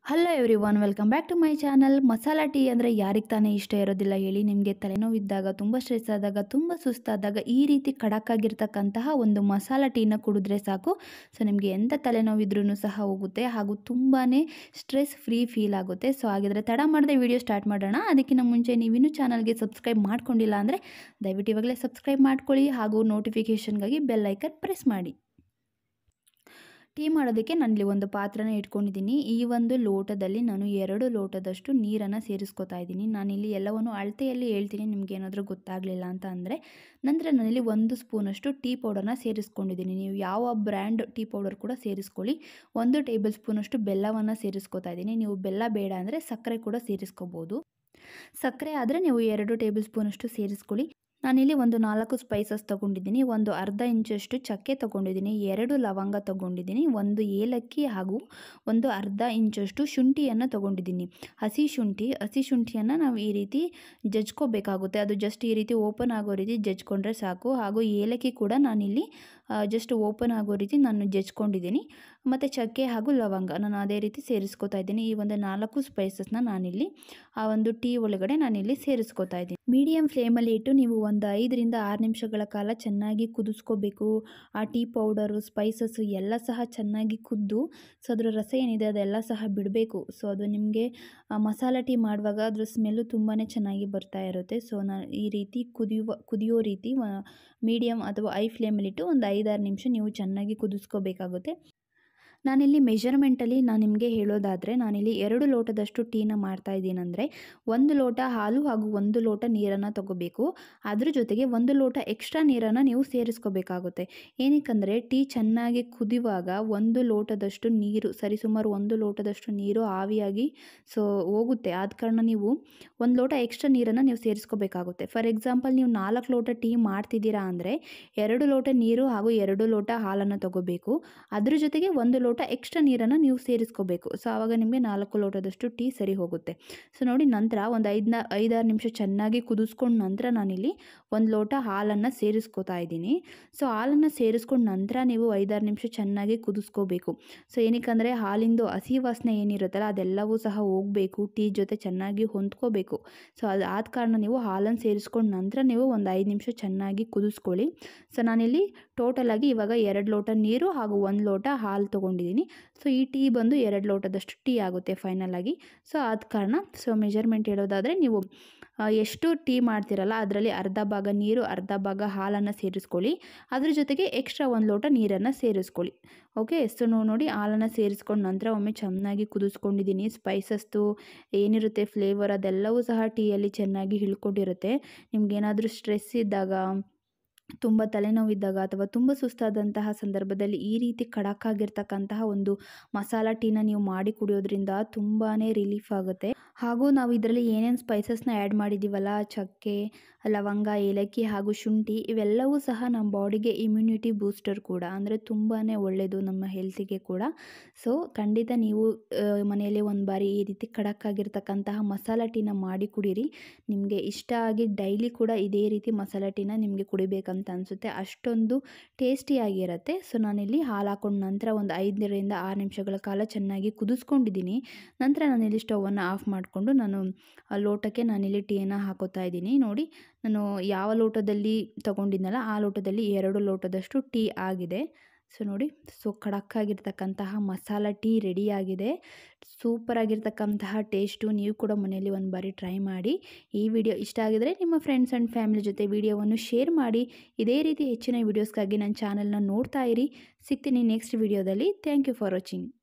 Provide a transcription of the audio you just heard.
hello everyone welcome back to my channel masala tea ಅಂದರೆ ಯಾರಿಗೆ ತಾನೇ ಇಷ್ಟ ಇರೋದಿಲ್ಲ ಹೇಳಿ ನಿಮಗೆ ತಲೆನೋವಿದ್ದಾಗ ತುಂಬ ಸ್ಟ್ರೆಸ್ ಆದಾಗ ತುಂಬ ಸುಸ್ತಾದಾಗ ಈ ರೀತಿ ಖಡಕ್ಕಾಗಿರ್ತಕ್ಕಂತಹ ಒಂದು ಮಸಾಲ ಟೀನ ಕುಡಿದ್ರೆ ಸಾಕು ಸೊ ನಿಮಗೆ ಎಂಥ ತಲೆನೋವಿದ್ರೂ ಸಹ ಹೋಗುತ್ತೆ ಹಾಗೂ ತುಂಬಾ ಸ್ಟ್ರೆಸ್ ಫ್ರೀ ಫೀಲ್ ಆಗುತ್ತೆ ಸೊ ಹಾಗಿದ್ರೆ ತಡ ಮಾಡದೆ ವಿಡಿಯೋ ಸ್ಟಾರ್ಟ್ ಮಾಡೋಣ ಅದಕ್ಕಿಂತ ಮುಂಚೆ ನೀವಿನ್ನೂ ಚಾನಲ್ಗೆ ಸಬ್ಸ್ಕ್ರೈಬ್ ಮಾಡ್ಕೊಂಡಿಲ್ಲ ಅಂದರೆ ದಯವಿಟ್ಟು ಇವಾಗಲೇ ಸಬ್ಸ್ಕ್ರೈಬ್ ಮಾಡ್ಕೊಳ್ಳಿ ಹಾಗೂ ನೋಟಿಫಿಕೇಷನ್ಗಾಗಿ ಬೆಲ್ ಐಕನ್ ಪ್ರೆಸ್ ಮಾಡಿ ಟೀ ಮಾಡೋದಕ್ಕೆ ನಾನಿಲ್ಲಿ ಒಂದು ಪಾತ್ರನ ಇಟ್ಕೊಂಡಿದ್ದೀನಿ ಈ ಒಂದು ಲೋಟದಲ್ಲಿ ನಾನು ಎರಡು ಲೋಟದಷ್ಟು ನೀರನ್ನು ಸೇರಿಸ್ಕೊತಾ ಇದ್ದೀನಿ ನಾನಿಲ್ಲಿ ಎಲ್ಲವನ್ನು ಅಳತೆಯಲ್ಲಿ ಹೇಳ್ತೀನಿ ನಿಮ್ಗೆ ಏನಾದರೂ ಗೊತ್ತಾಗಲಿಲ್ಲ ಅಂತ ಅಂದರೆ ನಂತರ ನಾನಿಲ್ಲಿ ಒಂದು ಸ್ಪೂನಷ್ಟು ಟೀ ಪೌಡರ್ನ ಸೇರಿಸ್ಕೊಂಡಿದ್ದೀನಿ ನೀವು ಯಾವ ಬ್ರ್ಯಾಂಡ್ ಟೀ ಪೌಡರ್ ಕೂಡ ಸೇರಿಸ್ಕೊಳ್ಳಿ ಒಂದು ಟೇಬಲ್ ಸ್ಪೂನಷ್ಟು ಬೆಲ್ಲವನ್ನು ಸೇರಿಸ್ಕೊತಾ ಇದ್ದೀನಿ ನೀವು ಬೆಲ್ಲ ಬೇಡ ಅಂದರೆ ಸಕ್ಕರೆ ಕೂಡ ಸೇರಿಸ್ಕೋಬೋದು ಸಕ್ಕರೆ ಆದರೆ ನೀವು ಎರಡು ಟೇಬಲ್ ಸ್ಪೂನಷ್ಟು ಸೇರಿಸ್ಕೊಳ್ಳಿ ನಾನಿಲ್ಲಿ ಒಂದು ನಾಲ್ಕು ಸ್ಪೈಸಸ್ ತೊಗೊಂಡಿದ್ದೀನಿ ಒಂದು ಅರ್ಧ ಇಂಚಷ್ಟು ಚಕ್ಕೆ ತೊಗೊಂಡಿದ್ದೀನಿ ಎರಡು ಲವಂಗ ತೊಗೊಂಡಿದ್ದೀನಿ ಒಂದು ಏಲಕ್ಕಿ ಹಾಗೂ ಒಂದು ಅರ್ಧ ಇಂಚಷ್ಟು ಶುಂಠಿಯನ್ನು ತೊಗೊಂಡಿದ್ದೀನಿ ಹಸಿ ಶುಂಠಿ ಹಸಿ ಶುಂಠಿಯನ್ನು ನಾವು ಈ ರೀತಿ ಜಜ್ಕೋಬೇಕಾಗುತ್ತೆ ಅದು ಜಸ್ಟ್ ಈ ರೀತಿ ಓಪನ್ ಆಗೋ ರೀತಿ ಜಜ್ಕೊಂಡ್ರೆ ಸಾಕು ಹಾಗೂ ಏಲಕ್ಕಿ ಕೂಡ ನಾನಿಲ್ಲಿ ಜಸ್ಟ್ ಓಪನ್ ಆಗೋ ರೀತಿ ನಾನು ಜಜ್ಕೊಂಡಿದ್ದೀನಿ ಮತ್ತು ಚಕ್ಕೆ ಹಾಗೂ ಲವಂಗ ನಾನು ಅದೇ ರೀತಿ ಸೇರಿಸ್ಕೊತಾ ಇದ್ದೀನಿ ಈ ಒಂದು ನಾಲ್ಕು ಸ್ಪೈಸಸ್ನ ನಾನಿಲ್ಲಿ ಆ ಒಂದು ಟೀ ಒಳಗಡೆ ನಾನಿಲ್ಲಿ ಸೇರಿಸ್ಕೊತಾ ಇದ್ದೀನಿ ಮೀಡಿಯಮ್ ಫ್ಲೇಮಲ್ಲಿ ಇಟ್ಟು ನೀವು ಒಂದು ಐದರಿಂದ ಆರು ನಿಮಿಷಗಳ ಕಾಲ ಚೆನ್ನಾಗಿ ಕುದಿಸ್ಕೋಬೇಕು ಆ ಟೀ ಪೌಡರು ಸ್ಪೈಸಸ್ಸು ಎಲ್ಲ ಸಹ ಚೆನ್ನಾಗಿ ಕುದ್ದು ಸೊ ಅದರ ರಸ ಏನಿದೆ ಅದೆಲ್ಲ ಸಹ ಬಿಡಬೇಕು ಸೊ ಅದು ನಿಮಗೆ ಮಸಾಲ ಟೀ ಮಾಡುವಾಗ ಅದ್ರ ಸ್ಮೆಲ್ಲು ತುಂಬಾ ಚೆನ್ನಾಗಿ ಬರ್ತಾ ಇರುತ್ತೆ ಸೊ ನಾ ಈ ರೀತಿ ಕುದಿಯುವ ಕುದಿಯೋ ರೀತಿ ಮೀಡಿಯಮ್ ಅಥವಾ ಐ ಫ್ಲೇಮಲ್ಲಿಟ್ಟು ಒಂದು ಐದಾರು ನಿಮಿಷ ನೀವು ಚೆನ್ನಾಗಿ ಕುದಿಸ್ಕೋಬೇಕಾಗುತ್ತೆ ನಾನಿಲ್ಲಿ ಮೆಷರ್ಮೆಂಟಲ್ಲಿ ನಾನು ನಿಮಗೆ ಹೇಳೋದಾದರೆ ನಾನಿಲ್ಲಿ ಎರಡು ಲೋಟದಷ್ಟು ಟೀನ ಮಾಡ್ತಾ ಇದ್ದೀನಂದರೆ ಒಂದು ಲೋಟ ಹಾಲು ಹಾಗೂ ಒಂದು ಲೋಟ ನೀರನ್ನು ತಗೋಬೇಕು ಅದ್ರ ಜೊತೆಗೆ ಒಂದು ಲೋಟ ಎಕ್ಸ್ಟ್ರಾ ನೀರನ್ನು ನೀವು ಸೇರಿಸ್ಕೋಬೇಕಾಗುತ್ತೆ ಏನಕ್ಕಂದರೆ ಟೀ ಚೆನ್ನಾಗಿ ಕುದಿಯುವಾಗ ಒಂದು ಲೋಟದಷ್ಟು ನೀರು ಸರಿಸುಮಾರು ಒಂದು ಲೋಟದಷ್ಟು ನೀರು ಆವಿಯಾಗಿ ಸೊ ಹೋಗುತ್ತೆ ಆದ ಕಾರಣ ನೀವು ಒಂದು ಲೋಟ ಎಕ್ಸ್ಟ್ರಾ ನೀರನ್ನು ನೀವು ಸೇರಿಸ್ಕೋಬೇಕಾಗುತ್ತೆ ಫಾರ್ ಎಕ್ಸಾಂಪಲ್ ನೀವು ನಾಲ್ಕು ಲೋಟ ಟೀ ಮಾಡ್ತಿದ್ದೀರಾ ಅಂದರೆ ಎರಡು ಲೋಟ ನೀರು ಹಾಗೂ ಎರಡು ಲೋಟ ಹಾಲನ್ನು ತಗೋಬೇಕು ಅದ್ರ ಜೊತೆಗೆ ಒಂದು ಲೋಟ ಎಕ್ಸ್ಟ್ರಾ ನೀರನ್ನು ನೀವು ಸೇರಿಸ್ಕೋಬೇಕು ಸೊ ಆವಾಗ ನಿಮಗೆ ನಾಲ್ಕು ಲೋಟದಷ್ಟು ಟೀ ಸರಿ ಹೋಗುತ್ತೆ ಸೊ ನೋಡಿ ನಂತರ ಒಂದು ಐದನ್ನ ಐದಾರು ನಿಮಿಷ ಚೆನ್ನಾಗಿ ಕುದಿಸ್ಕೊಂಡು ನಂತರ ನಾನಿಲ್ಲಿ ಒಂದು ಲೋಟ ಹಾಲನ್ನು ಸೇರಿಸ್ಕೋತಾ ಇದ್ದೀನಿ ಸೊ ಹಾಲನ್ನು ಸೇರಿಸ್ಕೊಂಡು ನಂತರ ನೀವು ಐದಾರು ನಿಮಿಷ ಚೆನ್ನಾಗಿ ಕುದಿಸ್ಕೋಬೇಕು ಸೊ ಏನಕ್ಕಂದರೆ ಹಾಲಿಂದು ಹಸಿ ವಾಸನೆ ಏನಿರುತ್ತಲ್ಲ ಅದೆಲ್ಲವೂ ಸಹ ಹೋಗಬೇಕು ಟೀ ಜೊತೆ ಚೆನ್ನಾಗಿ ಹೊಂದ್ಕೋಬೇಕು ಸೊ ಅದು ಆದ ಕಾರಣ ನೀವು ಹಾಲನ್ನು ಸೇರಿಸ್ಕೊಂಡು ನಂತರ ನೀವು ಒಂದು ಐದು ನಿಮಿಷ ಚೆನ್ನಾಗಿ ಕುದಿಸ್ಕೊಳ್ಳಿ ಸೊ ನಾನಿಲ್ಲಿ ಟೋಟಲಾಗಿ ಇವಾಗ ಎರಡು ಲೋಟ ನೀರು ಹಾಗೂ ಒಂದು ಲೋಟ ಹಾಲು ತೊಗೊಂಡಿದ್ದೀನಿ ಸೊ ಈ ಟೀ ಬಂದು ಎರಡು ಲೋಟದಷ್ಟು ಟೀ ಆಗುತ್ತೆ ಫೈನಲಾಗಿ ಸೊ ಆದ ಕಾರಣ ಸೊ ಮೆಜರ್ಮೆಂಟ್ ಹೇಳೋದಾದರೆ ನೀವು ಎಷ್ಟು ಟೀ ಮಾಡ್ತಿರಲ್ಲ ಅದರಲ್ಲಿ ಅರ್ಧ ಭಾಗ ನೀರು ಅರ್ಧ ಭಾಗ ಹಾಲನ್ನು ಸೇರಿಸ್ಕೊಳ್ಳಿ ಅದ್ರ ಜೊತೆಗೆ ಎಕ್ಸ್ಟ್ರಾ ಒಂದು ಲೋಟ ನೀರನ್ನು ಸೇರಿಸ್ಕೊಳ್ಳಿ ಓಕೆ ಸೊ ನೋಡಿ ಹಾಲನ್ನು ಸೇರಿಸ್ಕೊಂಡು ನಂತರ ಒಮ್ಮೆ ಚೆನ್ನಾಗಿ ಕುದಿಸ್ಕೊಂಡಿದ್ದೀನಿ ಸ್ಪೈಸಸ್ದು ಏನಿರುತ್ತೆ ಫ್ಲೇವರ್ ಅದೆಲ್ಲವೂ ಸಹ ಟೀಯಲ್ಲಿ ಚೆನ್ನಾಗಿ ಹಿಳ್ಕೊಂಡಿರುತ್ತೆ ನಿಮ್ಗೇನಾದರೂ ಸ್ಟ್ರೆಸ್ ಇದ್ದಾಗ ತುಂಬ ತಲೆನೋವಿದ್ದಾಗ ಅಥವಾ ತುಂಬ ಸುಸ್ತಾದಂತಹ ಸಂದರ್ಭದಲ್ಲಿ ಈ ರೀತಿ ಖಡಕ್ಕಾಗಿರ್ತಕ್ಕಂತಹ ಒಂದು ಮಸಾಲ ಟೀನ ನೀವು ಮಾಡಿ ಕುಡಿಯೋದ್ರಿಂದ ತುಂಬಾ ರಿಲೀಫ್ ಆಗುತ್ತೆ ಹಾಗೂ ನಾವು ಇದರಲ್ಲಿ ಏನೇನು ಸ್ಪೈಸಸ್ನ ಆ್ಯಡ್ ಮಾಡಿದ್ದೀವಲ್ಲ ಚಕ್ಕೆ ಲವಂಗ ಏಲಕ್ಕಿ ಹಾಗೂ ಶುಂಠಿ ಇವೆಲ್ಲವೂ ಸಹ ನಮ್ಮ ಬಾಡಿಗೆ ಇಮ್ಯುನಿಟಿ ಬೂಸ್ಟರ್ ಕೂಡ ಅಂದರೆ ತುಂಬಾ ಒಳ್ಳೆಯದು ನಮ್ಮ ಹೆಲ್ತಿಗೆ ಕೂಡ ಸೊ ಖಂಡಿತ ನೀವು ಮನೆಯಲ್ಲಿ ಒಂದು ಬಾರಿ ಈ ರೀತಿ ಖಡಕ್ಕಾಗಿರ್ತಕ್ಕಂತಹ ಮಸಾಲ ಟೀನ ಮಾಡಿ ಕುಡೀರಿ ನಿಮಗೆ ಇಷ್ಟ ಆಗಿ ಡೈಲಿ ಕೂಡ ಇದೇ ರೀತಿ ಮಸಾಲ ಟೀನ ನಿಮಗೆ ಕುಡಿಬೇಕಂತ ಅನಿಸುತ್ತೆ ಅಷ್ಟೊಂದು ಟೇಸ್ಟಿಯಾಗಿರುತ್ತೆ ಸೊ ನಾನಿಲ್ಲಿ ಹಾಲು ಹಾಕೊಂಡು ನಂತರ ಒಂದು ಐದರಿಂದ ಆರು ನಿಮಿಷಗಳ ಕಾಲ ಚೆನ್ನಾಗಿ ಕುದಿಸ್ಕೊಂಡಿದ್ದೀನಿ ನಂತರ ನಾನಿಲ್ಲಿ ಸ್ಟವನ್ನು ಆಫ್ ಮಾಡಿಕೊಂಡು ನಾನು ಲೋಟಕ್ಕೆ ನಾನಿಲ್ಲಿ ಟೀನ ಹಾಕೋತಾ ಇದ್ದೀನಿ ನೋಡಿ ನಾನು ಯಾವ ಲೋಟದಲ್ಲಿ ತೊಗೊಂಡಿದ್ನಲ್ಲ ಆ ಲೋಟದಲ್ಲಿ ಎರಡು ಲೋಟದಷ್ಟು ಟೀ ಆಗಿದೆ ಸೊ ನೋಡಿ ಸೊ ಖಡಕ್ಕಾಗಿರ್ತಕ್ಕಂತಹ ಮಸಾಲ ಟೀ ರೆಡಿಯಾಗಿದೆ ಸೂಪರಾಗಿರ್ತಕ್ಕಂತಹ ಟೇಸ್ಟು ನೀವು ಕೂಡ ಮನೆಯಲ್ಲಿ ಒಂದು ಬಾರಿ ಟ್ರೈ ಮಾಡಿ ಈ ವಿಡಿಯೋ ಇಷ್ಟ ಆಗಿದರೆ ನಿಮ್ಮ ಫ್ರೆಂಡ್ಸ್ ಆ್ಯಂಡ್ ಫ್ಯಾಮಿಲಿ ಜೊತೆ ವಿಡಿಯೋವನ್ನು ಶೇರ್ ಮಾಡಿ ಇದೇ ರೀತಿ ಹೆಚ್ಚಿನ ವೀಡಿಯೋಸ್ಗಾಗಿ ನನ್ನ ಚಾನಲ್ನ ನೋಡ್ತಾ ಇರಿ ಸಿಗ್ತೀನಿ ನೆಕ್ಸ್ಟ್ ವಿಡಿಯೋದಲ್ಲಿ ಥ್ಯಾಂಕ್ ಯು ಫಾರ್ ವಾಚಿಂಗ್